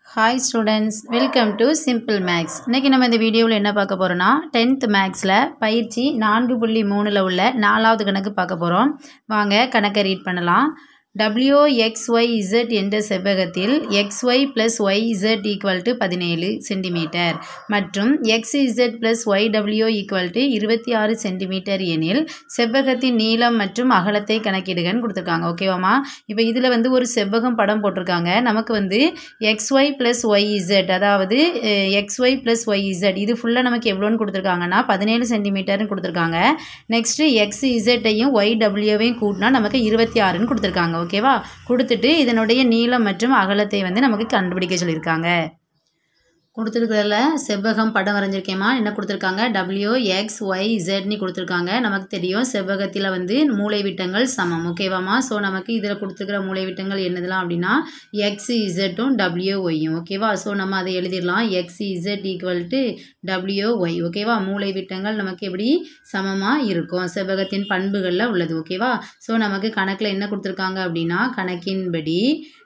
hi students welcome to simple maths இன்றைக்கி நம்ம இந்த வீடியோவில் என்ன பார்க்க போகிறோன்னா டென்த் மேக்ஸில் பயிற்சி நான்கு புள்ளி மூணில் உள்ள நாலாவது கணக்கு பார்க்க போகிறோம் வாங்க கணக்கை ரீட் பண்ணலாம் WXYZ என்ற செவ்வகத்தில் XY plus YZ equal to பதினேழு சென்டிமீட்டர் மற்றும் XZ plus YW equal to இருபத்தி ஆறு சென்டிமீட்டர் எனில் செவ்வகத்தின் நீளம் மற்றும் அகலத்தை கணக்கிடுகன்னு கொடுத்துருக்காங்க ஓகேவாம்மா இப்போ இதில் வந்து ஒரு செவ்வகம் படம் போட்டிருக்காங்க நமக்கு வந்து XY ப்ளஸ் YZ அதாவது XY ப்ளஸ் YZ இது ஃபுல்லாக நமக்கு எவ்வளோன்னு கொடுத்துருக்காங்கன்னா பதினேழு சென்டிமீட்டர்னு கொடுத்துருக்காங்க நெக்ஸ்ட்டு எக்ஸ்இசட்டையும் ஒய்டபிள்யூவையும் கூட்டினா நமக்கு இருபத்தி ஆறுன்னு கொடுத்துருக்காங்க ஓகேவா கொடுத்துட்டு இதனுடைய நீளம் மற்றும் அகலத்தை வந்து நமக்கு கண்டுபிடிக்க சொல்லியிருக்காங்க கொடுத்துருக்கிறதுல செவ்வகம் படம் வரைஞ்சிருக்கேம்மா என்ன கொடுத்துருக்காங்க டபிள்யூ எக்ஸ் ஒய் ஜெட்னு கொடுத்துருக்காங்க நமக்கு தெரியும் செவ்வகத்தில் வந்து மூளை விட்டங்கள் சமம் ஓகேவாம்மா ஸோ நமக்கு இதில் கொடுத்துருக்கிற மூளை விட்டங்கள் என்னதெல்லாம் அப்படின்னா எக்ஸ் இசட்டும் டபிள்யூ ஒய்யும் ஓகேவா ஸோ நம்ம அதை எழுதிடலாம் X Z equal to W Y ஓகேவா மூளை விட்டங்கள் நமக்கு எப்படி சமமாக இருக்கும் செவ்வகத்தின் பண்புகளில் உள்ளது ஓகேவா ஸோ நமக்கு கணக்கில் என்ன கொடுத்துருக்காங்க அப்படின்னா கணக்கின்படி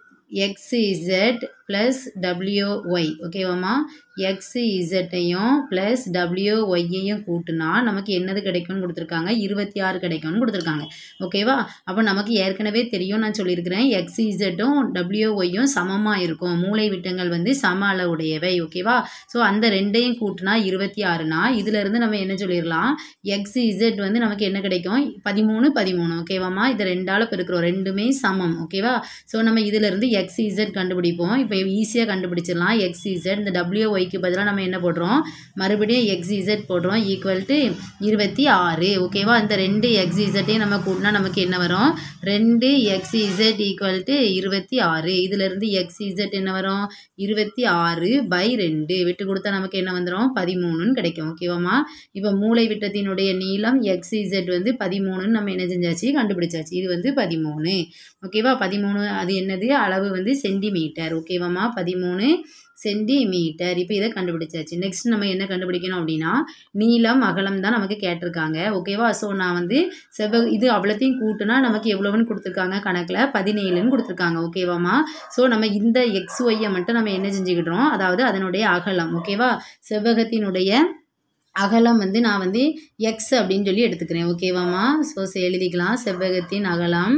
X Z plus W Y ஓகேவாம்மா எக்ஸ் இசட்டையும் ப்ளஸ் டபிள்யூ ஒய்யையும் கூட்டினா நமக்கு என்னது கிடைக்கும்னு கொடுத்துருக்காங்க இருபத்தி ஆறு கிடைக்கும்னு கொடுத்துருக்காங்க ஓகேவா அப்போ நமக்கு ஏற்கனவே தெரியும் நான் சொல்லியிருக்கிறேன் எக்ஸ் இசட்டும் டபிள்யூ ஒய்யும் சமமாக இருக்கும் மூளை விட்டங்கள் வந்து சம அளவுடையவை ஓகேவா ஸோ அந்த ரெண்டையும் கூட்டினா இருபத்தி ஆறுனா இதிலேருந்து நம்ம என்ன சொல்லிடலாம் எக்ஸ் இசட் வந்து நமக்கு என்ன கிடைக்கும் பதிமூணு பதிமூணு ஓகேவாம்மா இதை ரெண்டால் பெருக்கிறோம் ரெண்டுமே சமம் ஓகேவா ஸோ நம்ம இதிலேருந்து எக்ஸ் இசட் கண்டுபிடிப்போம் இப்போ ஈஸியாக கண்டுபிடிச்சிடலாம் எக்ஸ் இசட் இந்த டபிள்யூ ஒய்க்கு பதிலாக நம்ம என்ன போடுறோம் மறுபடியும் எக்ஸ் இசட் போடுறோம் ஈக்குவல் டு இருபத்தி ஆறு ஓகேவா இந்த ரெண்டு எக்ஸ் இசட்டையும் நம்ம கூட்டினா நமக்கு என்ன வரும் ரெண்டு எக்ஸ் இசட் ஈக்குவல் டு இருபத்தி ஆறு இதிலேருந்து எக்ஸ் இசட் என்ன வரும் இருபத்தி ஆறு பை ரெண்டு விட்டு கொடுத்தா நமக்கு என்ன வந்துடும் பதிமூணுன்னு கிடைக்கும் ஓகேவாம்மா இப்போ மூளை விட்டத்தினுடைய நீளம் எக்ஸ் இசட் வந்து பதிமூணுன்னு நம்ம என்ன செஞ்சாச்சு கண்டுபிடிச்சாச்சு இது வந்து பதிமூணு ஓகேவா பதிமூணு அது என்னது அளவு வந்து சென்டிமீட்டர் ஓகேவாம்மா பதிமூணு சென்டிமீட்டர் இப்போ இதை கண்டுபிடிச்சாச்சு நெக்ஸ்ட் நம்ம என்ன கண்டுபிடிக்கணும் அப்படின்னா நீளம் அகலம் தான் நமக்கு கேட்டிருக்காங்க ஓகேவா ஸோ நான் வந்து செவ்வ இது அவ்வளோத்தையும் கூட்டுனா நமக்கு எவ்வளோன்னு கொடுத்துருக்காங்க கணக்கில் பதினேழுன்னு கொடுத்துருக்காங்க ஓகேவாம்மா ஸோ நம்ம இந்த எக்ஸ் ஒய்யை மட்டும் நம்ம என்ன செஞ்சுக்கிட்டோம் அதாவது அதனுடைய அகலம் ஓகேவா செவ்வகத்தினுடைய அகலம் வந்து நான் வந்து எக்ஸ் அப்படின்னு சொல்லி எடுத்துக்கிறேன் ஓகேவாம்மா ஸோ எழுதிக்கலாம் செவ்வகத்தின் அகலம்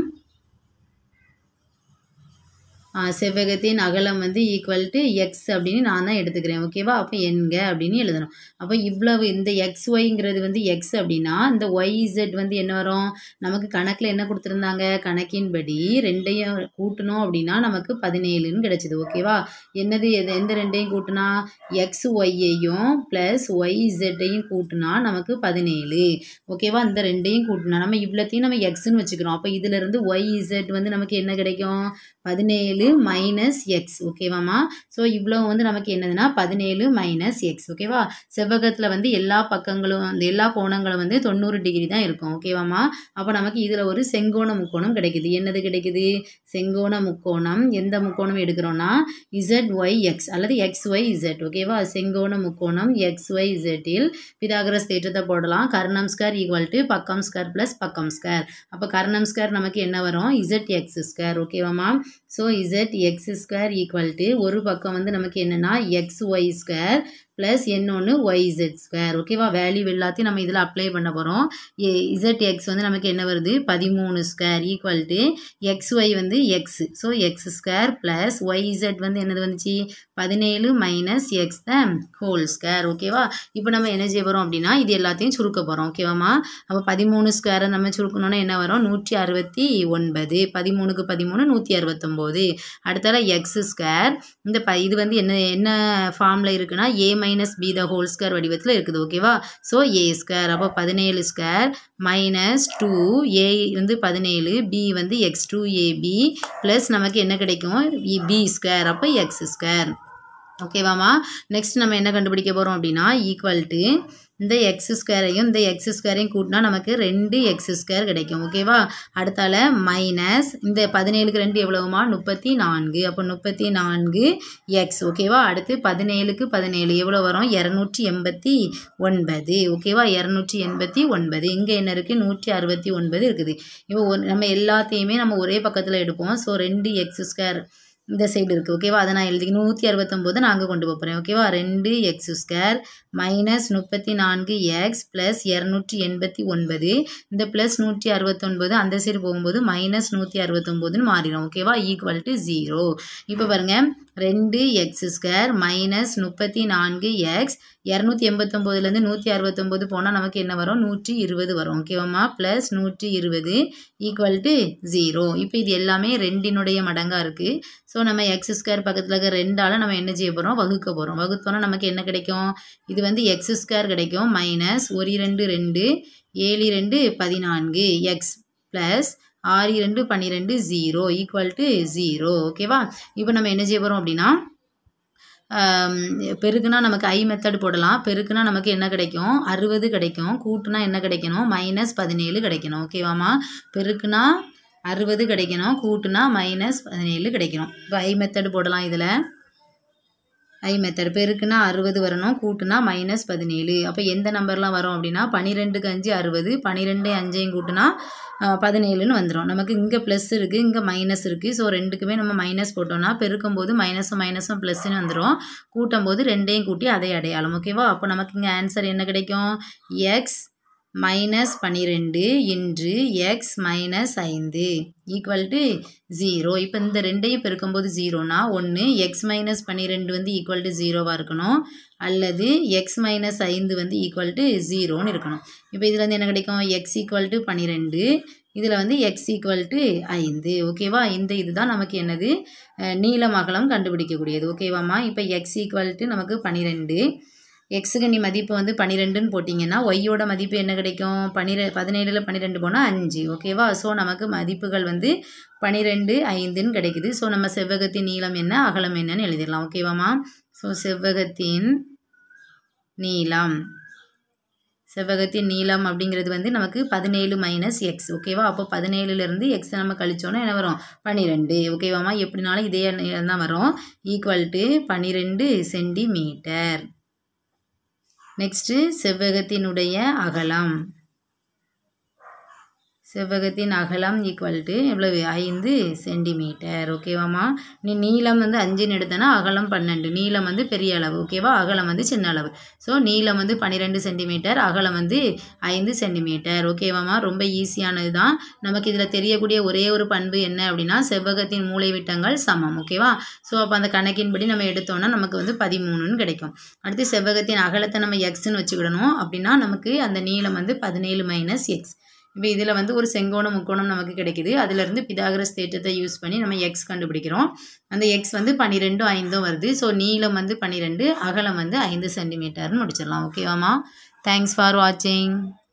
செவ்வகத்தின் அகலம் வந்து ஈக்குவல் டு எக்ஸ் அப்படின்னு நான் தான் எடுத்துக்கிறேன் ஓகேவா அப்போ என்க அப்படின்னு எழுதணும் அப்போ இவ்வளவு இந்த எக்ஸ் ஒய்ங்கிறது வந்து எக்ஸ் அப்படின்னா இந்த ஒய் இசட் வந்து என்ன வரும் நமக்கு கணக்கில் என்ன கொடுத்துருந்தாங்க கணக்கின்படி ரெண்டையும் கூட்டணும் அப்படின்னா நமக்கு பதினேழுன்னு கிடச்சிது ஓகேவா என்னது எது எந்த ரெண்டையும் கூட்டினா எக்ஸ் ஒய்யையும் ப்ளஸ் ஒய் இசட்டையும் கூட்டினா நமக்கு பதினேழு ஓகேவா இந்த ரெண்டையும் கூட்டினா நம்ம இவ்வளோத்தையும் நம்ம எக்ஸ்ன்னு வச்சுக்கிறோம் அப்போ இதிலிருந்து ஒய் இசட் வந்து நமக்கு என்ன கிடைக்கும் பதினேழு மைனஸ் எக்ஸ் ஓகேவாம்மா ஸோ இவ்வளோ வந்து நமக்கு என்னதுன்னா பதினேழு மைனஸ் எக்ஸ் ஓகேவா செவ்வகத்தில் வந்து எல்லா பக்கங்களும் அந்த எல்லா கோணங்களும் வந்து தொண்ணூறு டிகிரி தான் இருக்கும் ஓகேவாம்மா அப்போ நமக்கு இதில் ஒரு செங்கோண முக்கோணம் கிடைக்குது என்னது கிடைக்குது செங்கோண முக்கோணம் எந்த முக்கோணம் எடுக்கிறோன்னா இசட் ஒய் எக்ஸ் அல்லது எக்ஸ் ஒய் இசட் ஓகேவா செங்கோண முக்கோணம் எக்ஸ் ஒய் இசட்டில் பிதாகரஸ் தேற்றத்தை போடலாம் கர்ணம் ஸ்கொயர் ஈக்குவல் டு பக்கம் ஸ்கொயர் ப்ளஸ் பக்கம் ஸ்கொயர் அப்போ கர்ணம் ஸ்கொயர் நமக்கு என்ன வரும் இசட் எக்ஸ் ஸ்கொயர் ஓகேவாம்மா so Z X square equal to ஒரு பக்கம் வந்து நமக்கு என்னென்னா எக்ஸ் ஒய் ஸ்கொயர் ப்ளஸ் இன்னொன்று ஒய் இசட் ஸ்கொயர் ஓகேவா வேல்யூ எல்லாத்தையும் நம்ம இதில் அப்ளை பண்ண போகிறோம் ஏ இசட் எக்ஸ் வந்து நமக்கு என்ன வருது பதிமூணு square equal to X Y வந்து X so X square plus Y Z வந்து என்னது வந்துச்சு பதினேழு minus X the whole square ஓகேவா இப்போ நம்ம என்ன செய்ய போகிறோம் அப்படின்னா இது எல்லாத்தையும் சுருக்க போகிறோம் ஓகேவாம்மா அப்போ பதிமூணு ஸ்கொயரை நம்ம சுருக்கணுன்னா என்ன வரும் நூற்றி அறுபத்தி ஒன்பது பதிமூணுக்கு பதிமூணு நூற்றி அறுபத்தொம்போது அடுத்தால எக்ஸ் ஸ்கொயர் இந்த ப இது வந்து என்ன என்ன ஃபார்மில் இருக்குன்னா A minus B the whole square வடிவத்தில் இருக்குது ஓகேவா ஸோ ஏ ஸ்கொயர் அப்போ பதினேழு ஸ்கொயர் மைனஸ் டூ ஏ வந்து பதினேழு பி வந்து எக்ஸ் டூ ஏபி ப்ளஸ் நமக்கு என்ன கிடைக்கும் பி ஸ்கொயர் அப்போ எக்ஸ் ஸ்கொயர் ஓகேவாம்மா நெக்ஸ்ட் நம்ம என்ன கண்டுபிடிக்க போகிறோம் அப்படின்னா ஈக்குவல் டு இந்த எக்ஸ் ஸ்கொயரையும் இந்த எக்ஸ் ஸ்கொயரையும் கூட்டினா நமக்கு ரெண்டு எக்ஸ் ஸ்கொயர் கிடைக்கும் ஓகேவா அடுத்தால மைனஸ் இந்த பதினேழுக்கு ரெண்டு எவ்வளவுமா முப்பத்தி நான்கு அப்போ முப்பத்தி நான்கு எக்ஸ் ஓகேவா அடுத்து பதினேழுக்கு பதினேழு எவ்வளோ வரும் இரநூற்றி எண்பத்தி ஒன்பது ஓகேவா இரநூற்றி எண்பத்தி ஒன்பது இங்கே என்ன இருக்குது நூற்றி அறுபத்தி ஒன்பது இருக்குது இப்போ ஒரு நம்ம எல்லாத்தையுமே நம்ம ஒரே பக்கத்தில் எடுப்போம் ஸோ ரெண்டு எக்ஸ் ஸ்கொயர் இந்த சைடு இருக்குது ஓகேவா அதை நான் எழுதி நூற்றி அறுபத்தொம்போது நான் அங்கே கொண்டு போகிறேன் ஓகேவா ரெண்டு எக்ஸ் ஸ்கொயர் மைனஸ் முப்பத்தி நான்கு எக்ஸ் ப்ளஸ் இரநூற்றி எண்பத்தி ஒன்பது இந்த ப்ளஸ் நூற்றி அறுபத்தொன்பது அந்த சைடு போகும்போது மைனஸ் நூற்றி அறுபத்தொம்போதுன்னு மாறிடும் ஓகேவா ஈக்குவல் டு ஜீரோ இப்போ பாருங்கள் ரெண்டு எக்ஸ் ஸ்கொயர் மைனஸ் முப்பத்தி நான்கு எக்ஸ் இரநூத்தி எண்பத்தொம்போதுலேருந்து நூற்றி அறுபத்தொம்போது போனால் நமக்கு என்ன வரும் நூற்றி இருபது வரும் ஓகேவாம்மா ப்ளஸ் நூற்றி இருபது ஈக்குவல் டு ஜீரோ இப்போ இது எல்லாமே ரெண்டினுடைய மடங்காக இருக்குது ஸோ நம்ம எக்ஸ் ஸ்கொயர் பக்கத்தில் இருக்க ரெண்டால் நம்ம என்ன செய்ய போகிறோம் வகுக்க போகிறோம் வகுத்தோன்னா நமக்கு என்ன கிடைக்கும் இது வந்து எக்ஸ் ஸ்கொயர் கிடைக்கும் மைனஸ் ஒரு ரெண்டு ரெண்டு ஏழு ரெண்டு பதினான்கு எக்ஸ் ப்ளஸ் ஆறு ரெண்டு பன்னிரெண்டு ஜீரோ ஈக்குவல் டு ஜீரோ ஓகேவா இப்போ நம்ம என்ன செய்ய போகிறோம் அப்படின்னா பெருக்குனா நமக்கு ஐ மெத்தட் போடலாம் பெருக்குனா நமக்கு என்ன கிடைக்கும் அறுபது கிடைக்கும் கூட்டுனா என்ன கிடைக்கணும் மைனஸ் பதினேழு கிடைக்கணும் ஓகேவாம்மா பெருக்குனா அறுபது கிடைக்கணும் கூட்டுனா மைனஸ் பதினேழு கிடைக்கணும் இப்போ ஐ மெத்தட் போடலாம் இதில் ஐ மெத்தட் பெருக்குனா அறுபது வரணும் கூட்டுனா மைனஸ் பதினேழு அப்போ எந்த நம்பர்லாம் வரும் அப்படின்னா பன்னிரெண்டுக்கு அஞ்சு அறுபது பன்னிரெண்டு அஞ்சையும் கூட்டுனா பதினேழுன்னு வந்துடும் நமக்கு இங்கே ப்ளஸ் இருக்குது இங்கே மைனஸ் இருக்குது ஸோ ரெண்டுக்குமே நம்ம மைனஸ் போட்டோம்னா பெருக்கும் போது மைனஸும் மைனஸும் ப்ளஸ்ன்னு வந்துடும் கூட்டும் போது ரெண்டையும் கூட்டி அதை அடையாளம் ஓகேவா அப்போ நமக்கு இங்கே ஆன்சர் என்ன கிடைக்கும் எக்ஸ் மைனஸ் பன்னிரெண்டு இன்று எக்ஸ் மைனஸ் ஐந்து ஈக்குவல் டு ஜீரோ இப்போ இந்த ரெண்டையும் பெருக்கும்போது ஜீரோனா ஒன்று எக்ஸ் மைனஸ் பன்னிரெண்டு வந்து ஈக்குவல் டு ஜீரோவாக இருக்கணும் அல்லது எக்ஸ் மைனஸ் ஐந்து வந்து ஈக்குவல் டு ஜீரோன்னு இருக்கணும் இப்போ இதில் வந்து என்ன கிடைக்கும் எக்ஸ் ஈக்குவல் டு பன்னிரெண்டு இதில் வந்து எக்ஸ் ஈக்குவல் டு ஐந்து ஓகேவா இந்த இதுதான் நமக்கு என்னது நீளம் அகலம் கண்டுபிடிக்கக்கூடியது ஓகேவாம்மா இப்போ எக்ஸ் ஈக்குவல் டு நமக்கு பன்னிரெண்டு எக்ஸுக்கு நீ மதிப்பு வந்து பன்னிரெண்டுன்னு போட்டிங்கன்னா ஒய்யோட மதிப்பு என்ன கிடைக்கும் பன்னிரெ பதினேழில் பன்னிரெண்டு போனால் அஞ்சு ஓகேவா ஸோ நமக்கு மதிப்புகள் வந்து பன்னிரெண்டு ஐந்துன்னு கிடைக்குது ஸோ நம்ம செவ்வகத்தின் நீளம் என்ன அகலம் என்னன்னு எழுதிடலாம் ஓகேவாம்மா ஸோ செவ்வகத்தின் நீளம் செவ்வகத்தின் நீளம் அப்படிங்கிறது வந்து நமக்கு பதினேழு மைனஸ் எக்ஸ் ஓகேவா அப்போ பதினேழுலேருந்து எக்ஸ் நம்ம கழிச்சோன்னா என்ன வரும் பன்னிரெண்டு ஓகேவாம்மா எப்படினாலும் இதே நீளம் தான் வரும் ஈக்குவல் டு பன்னிரெண்டு சென்டிமீட்டர் நெக்ஸ்ட்டு செவ்வகத்தினுடைய அகலம் செவ்வகத்தின் அகலம் ஈக்குவல் டு எவ்வளவு ஐந்து சென்டிமீட்டர் ஓகேவாம்மா நீ நீளம் வந்து அஞ்சுன்னு எடுத்தனா அகலம் பன்னெண்டு நீளம் வந்து பெரிய அளவு ஓகேவா அகலம் வந்து சின்ன அளவு ஸோ நீளம் வந்து பன்னிரெண்டு சென்டிமீட்டர் அகலம் வந்து ஐந்து சென்டிமீட்டர் ஓகேவாம்மா ரொம்ப ஈஸியானது தான் நமக்கு இதில் தெரியக்கூடிய ஒரே ஒரு பண்பு என்ன அப்படின்னா செவ்வகத்தின் மூளைவிட்டங்கள் சமம் ஓகேவா ஸோ அப்போ அந்த கணக்கின்படி நம்ம எடுத்தோம்னா நமக்கு வந்து பதிமூணுன்னு கிடைக்கும் அடுத்து செவ்வகத்தின் அகலத்தை நம்ம எக்ஸ்ன்னு வச்சுக்கிடணும் அப்படின்னா நமக்கு அந்த நீளம் வந்து பதினேழு மைனஸ் எக்ஸ் இப்போ இதில் வந்து ஒரு செங்கோணம் முக்கோணம் நமக்கு கிடைக்குது அதிலிருந்து பிதாகரஸ் தேற்றத்தை யூஸ் பண்ணி நம்ம எக்ஸ் கண்டுபிடிக்கிறோம் அந்த எக்ஸ் வந்து பன்னிரெண்டும் ஐந்தும் வருது ஸோ நீளம் வந்து பன்னிரெண்டு அகலம் வந்து ஐந்து சென்டிமீட்டர்னு முடிச்சிடலாம் ஓகேவாம்மா தேங்க்ஸ் ஃபார் வாட்சிங்